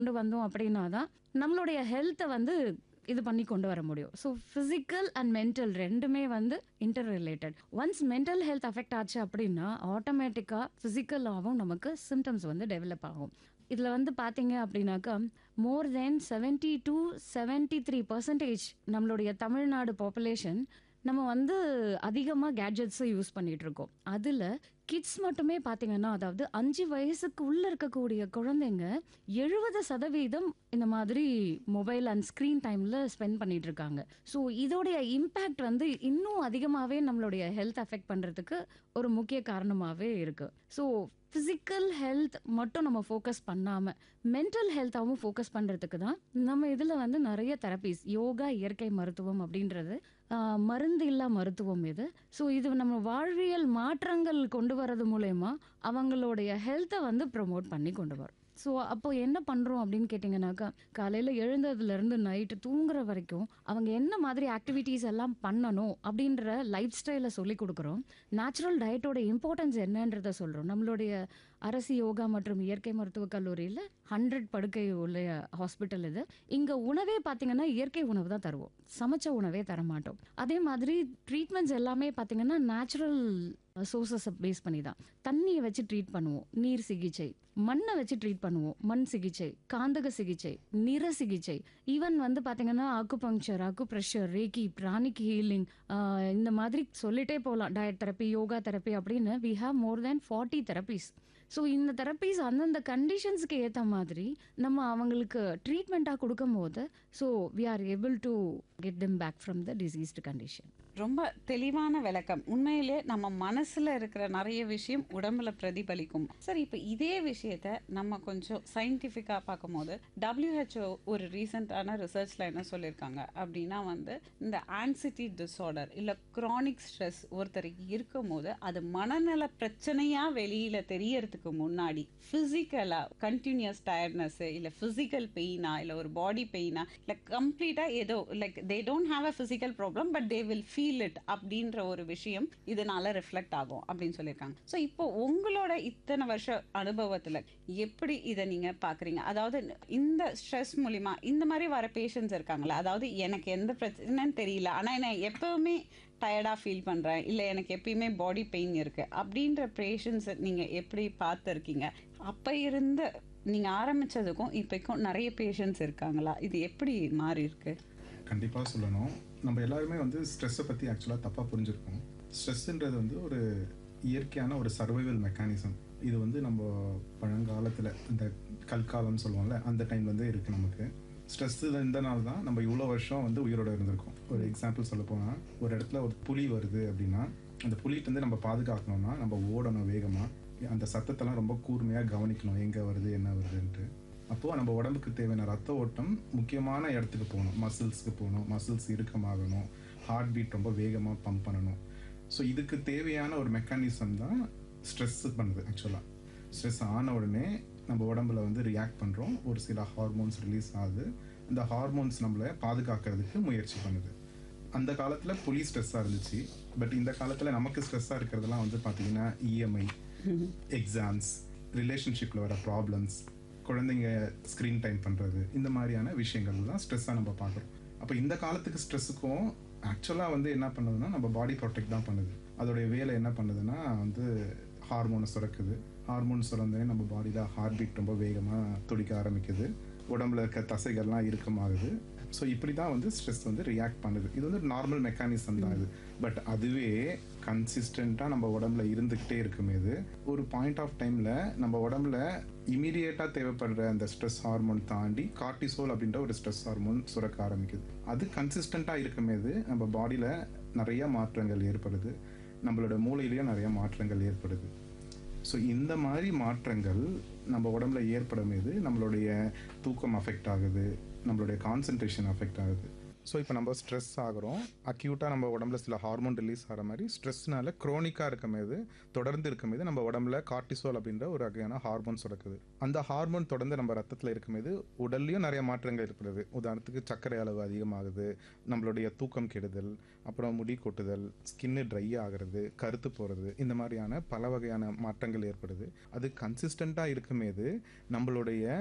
கொண்டு வந்தோம் அப்படின்னா தான் நம்மளுடைய ஹெல்த்தை வந்து இது பண்ணி கொண்டு வர முடியும் ஸோ ஃபிசிக்கல் அண்ட் மென்டல் ரெண்டுமே வந்து interrelated once mental health affect ஆச்சு அப்படின்னா ஆட்டோமேட்டிக்காக ஃபிசிக்கலாகவும் நமக்கு சிம்டம்ஸ் வந்து டெவலப் ஆகும் இதில் வந்து பார்த்தீங்க அப்படின்னாக்கா more than seventy two seventy three percentage நம்மளுடைய தமிழ்நாடு பாப்புலேஷன் நம்ம வந்து அதிகமாக கேட்ஜெட்ஸை யூஸ் பண்ணிட்டு இருக்கோம் அதில் கிட்ஸ் மட்டுமே பார்த்தீங்கன்னா அதாவது அஞ்சு வயசுக்கு உள்ள இருக்கக்கூடிய குழந்தைங்க எழுபது சதவீதம் இந்த மாதிரி மொபைல் அண்ட் ஸ்க்ரீன் டைமில் ஸ்பெண்ட் பண்ணிட்டு இருக்காங்க ஸோ இதோடைய இம்பேக்ட் வந்து இன்னும் அதிகமாகவே நம்மளுடைய ஹெல்த் அஃபெக்ட் பண்ணுறதுக்கு ஒரு முக்கிய காரணமாகவே இருக்கு ஸோ ஃபிசிக்கல் ஹெல்த் மட்டும் நம்ம ஃபோக்கஸ் பண்ணாமல் மென்டல் ஹெல்த்தாகவும் ஃபோக்கஸ் பண்ணுறதுக்கு தான் நம்ம இதில் வந்து நிறைய தெரப்பிஸ் யோகா இயற்கை மருத்துவம் அப்படின்றது ஆஹ், மருந்து இல்லா மருத்துவம் இது ஸோ இது நம்ம வாழ்வியல் மாற்றங்கள் கொண்டு வரது மூலயமா அவங்களுடைய ஹெல்த்தை வந்து ப்ரொமோட் பண்ணி கொண்டு வரும் ஸோ அப்போ என்ன பண்ணுறோம் அப்படின்னு கேட்டிங்கனாக்கா காலையில் எழுந்ததுலேருந்து நைட்டு தூங்குற வரைக்கும் அவங்க என்ன மாதிரி ஆக்டிவிட்டீஸ் எல்லாம் பண்ணணும் அப்படின்ற லைஃப் ஸ்டைலை சொல்லி கொடுக்குறோம் நேச்சுரல் டயட்டோட இம்பார்ட்டன்ஸ் என்னன்றதை சொல்கிறோம் நம்மளுடைய அரசு யோகா மற்றும் இயற்கை மருத்துவக் கல்லூரியில் ஹண்ட்ரட் படுக்கை உள்ள ஹாஸ்பிட்டல் இது இங்கே உணவே பார்த்தீங்கன்னா இயற்கை உணவு தான் தருவோம் சமைச்ச உணவே தர மாட்டோம் அதே மாதிரி ட்ரீட்மெண்ட்ஸ் எல்லாமே பார்த்தீங்கன்னா நேச்சுரல் சோர்சஸை பேஸ் பண்ணி தான் தண்ணியை வச்சு ட்ரீட் பண்ணுவோம் நீர் சிகிச்சை மண்ணை வச்சு ட்ரீட் பண்ணுவோம் மண் சிகிச்சை காந்தக சிகிச்சை நிற சிகிச்சை ஈவன் வந்து பார்த்தீங்கன்னா அக்கு பங்க்சர் அக்கு ப்ரெஷர் ரேக்கி பிராணிக் ஹீலிங் இந்த மாதிரி சொல்லிட்டே போகலாம் டயட் தெரப்பி யோகா தெரப்பி அப்படின்னு we have more than forty therapies so இந்த தெரப்பிஸ் அந்தந்த கண்டிஷன்ஸ்க்கு ஏற்ற மாதிரி நம்ம அவங்களுக்கு ட்ரீட்மெண்ட்டாக கொடுக்கும்போது so we are able to get them back from the diseased condition ரொம்ப தெளிவான விளக்கம் உண்மையிலே நம்ம மனசுல இருக்கிற நிறைய விஷயம் உடம்புல பிரதிபலிக்கும் சார் இப்போ இதே விஷயத்த நம்ம கொஞ்சம் சயின்டிஃபிக்காக பார்க்கும்போது WHO ஒரு ரீசெண்டான ரிசர்ச்ல என்ன சொல்லியிருக்காங்க அப்படின்னா வந்து இந்த ஆன்சிட்டி டிஸார்டர் இல்லை க்ரானிக் ஸ்ட்ரெஸ் ஒருத்தருக்கு இருக்கும்போது அது மனநல பிரச்சனையா வெளியில தெரியறதுக்கு முன்னாடி ஃபிசிக்கலா கண்டினியூஸ் டயர்ட்னஸ் இல்லை ஃபிசிக்கல் பெயினா இல்லை ஒரு பாடி பெயினா இல்லை கம்ப்ளீட்டா ஏதோ like they don't have a physical problem but they will feel it அப்படின்ற ஒரு விஷயம் இதனால ரிஃப்ளெக்ட் ஆகும் அப்படின்னு சொல்லியிருக்காங்க ஸோ இப்போ உங்களோட இத்தனை வருஷ அனுபவத்தில் எப்படி இதை நீங்கள் பார்க்குறீங்க அதாவது இந்த ஸ்ட்ரெஸ் மூலிமா இந்த மாதிரி வர பேஷண்ட்ஸ் இருக்காங்களா அதாவது எனக்கு எந்த பிரச்சனைன்னு தெரியல ஆனால் நான் எப்பவுமே டயர்டாக ஃபீல் பண்ணுறேன் இல்லை எனக்கு எப்பயுமே பாடி பெயின் இருக்குது அப்படின்ற பேஷண்ட்ஸை நீங்கள் எப்படி பார்த்துருக்கீங்க அப்போ இருந்த நீங்கள் ஆரம்பித்ததுக்கும் இப்போக்கும் நிறைய பேஷண்ட்ஸ் இருக்காங்களா இது எப்படி மாறி இருக்கு கண்டிப்பாக சொல்லணும் நம்ம எல்லாருமே வந்து ஸ்ட்ரெஸ்ஸை பற்றி ஆக்சுவலாக தப்பாக புரிஞ்சிருக்கோம் ஸ்ட்ரெஸ்ஸுன்றது வந்து ஒரு இயற்கையான ஒரு சர்வைவல் மெக்கானிசம் இது வந்து நம்ம பழங்காலத்தில் இந்த கல்காலம்னு சொல்லுவோம்ல அந்த டைம்லேருந்தே இருக்குது நமக்கு ஸ்ட்ரெஸ் இருந்தனால தான் நம்ம இவ்வளோ வருஷம் வந்து உயிரோட இருந்திருக்கோம் ஒரு எக்ஸாம்பிள் சொல்ல போனால் ஒரு இடத்துல ஒரு புலி வருது அப்படின்னா அந்த புலிகிட்டேருந்து நம்ம பாதுகாக்கணும்னா நம்ம ஓடணும் வேகமாக அந்த சத்தத்தெல்லாம் ரொம்ப கூர்மையாக கவனிக்கணும் எங்கே வருது என்ன வருதுன்ட்டு அப்போது நம்ம உடம்புக்கு தேவையான ரத்த ஓட்டம் முக்கியமான இடத்துக்கு போகணும் மசில்ஸ்க்கு போகணும் மசில்ஸ் இறுக்கமாகணும் ஹார்ட் பீட் ரொம்ப வேகமாக பம்ப் பண்ணணும் ஸோ இதுக்கு தேவையான ஒரு மெக்கானிசம் தான் ஸ்ட்ரெஸ் பண்ணுது ஆக்சுவலாக ஸ்ட்ரெஸ் ஆன உடனே நம்ம உடம்புல வந்து ரியாக்ட் பண்ணுறோம் ஒரு சில ஹார்மோன்ஸ் ரிலீஸ் ஆகுது அந்த ஹார்மோன்ஸ் நம்மளை பாதுகாக்கிறதுக்கு முயற்சி பண்ணுது அந்த காலத்தில் புலி ஸ்ட்ரெஸ்ஸாக இருந்துச்சு பட் இந்த காலத்தில் நமக்கு ஸ்ட்ரெஸ்ஸாக இருக்கிறதெல்லாம் வந்து பார்த்தீங்கன்னா இஎம்ஐ எக்ஸாம்ஸ் ரிலேஷன்ஷிப்பில் வர ப்ராப்ளம்ஸ் குழந்தைங்க ஸ்க்ரீன் டைம் பண்ணுறது இந்த மாதிரியான விஷயங்கள் தான் ஸ்ட்ரெஸ்ஸாக நம்ம பார்க்குறோம் அப்போ இந்த காலத்துக்கு ஸ்ட்ரெஸ்ஸுக்கும் ஆக்சுவலாக வந்து என்ன பண்ணுதுன்னா நம்ம பாடி ப்ரொடெக்ட் தான் பண்ணுது அதோடைய வேலை என்ன பண்ணுதுன்னா வந்து ஹார்மோனை சுரக்குது ஹார்மோன் சுரந்தே நம்ம பாடியில் ஹார்ட் பீட் ரொம்ப வேகமாக துடிக்க ஆரம்பிக்குது உடம்புல இருக்க தசைகள்லாம் இறுக்கமாகுது ஸோ இப்படி தான் வந்து ஸ்ட்ரெஸ் வந்து ரியாக்ட் பண்ணுது இது வந்து நார்மல் மெக்கானிசம் தான் இது பட் அதுவே கன்சிஸ்டண்ட்டாக நம்ம உடம்புல இருந்துக்கிட்டே இருக்குமேது ஒரு பாயிண்ட் ஆஃப் டைமில் நம்ம உடம்புல இமீடியட்டாக தேவைப்படுற அந்த ஸ்ட்ரெஸ் ஹார்மோன் தாண்டி கார்டிசோல் அப்படின்ற ஒரு ஸ்ட்ரெஸ் ஹார்மோன் சுரக்க ஆரம்பிக்குது அது கன்சிஸ்டண்ட்டாக இருக்குமேது நம்ம பாடியில் நிறைய மாற்றங்கள் ஏற்படுது நம்மளோட மூளையிலையும் நிறைய மாற்றங்கள் ஏற்படுது ஸோ இந்த மாதிரி மாற்றங்கள் நம்ம உடம்புல ஏற்படும் போது நம்மளுடைய தூக்கம் அஃபெக்ட் ஆகுது நம்மளுடைய கான்சன்ட்ரேஷன் அஃபெக்ட் ஆகுது ஸோ இப்போ நம்ம ஸ்ட்ரெஸ் ஆகிறோம் அக்யூட்டாக நம்ம உடம்புல சில ஹார்மோன் ரிலீஸ் ஆகிற மாதிரி ஸ்ட்ரெஸ்னால க்ரோனிக்காக இருக்கும்போது தொடர்ந்து இருக்கும்போது நம்ம உடம்புல கார்டிசோல் அப்படின்ற ஒரு வகையான ஹார்மோன் சுரக்குது அந்த ஹார்மோன் தொடர்ந்து நம்ம ரத்தத்தில் இருக்கும்போது உடல்லையும் நிறைய மாற்றங்கள் ஏற்படுது உதாரணத்துக்கு சர்க்கரை அளவு அதிகமாகுது நம்மளுடைய தூக்கம் கெடுதல் அப்புறம் முடி கொட்டுதல் ஸ்கின்னு ட்ரை ஆகிறது கருத்து போகிறது இந்த மாதிரியான பல வகையான மாற்றங்கள் ஏற்படுது அது கன்சிஸ்டண்ட்டாக இருக்கும்போது நம்மளுடைய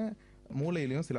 மூளையிலையும் சில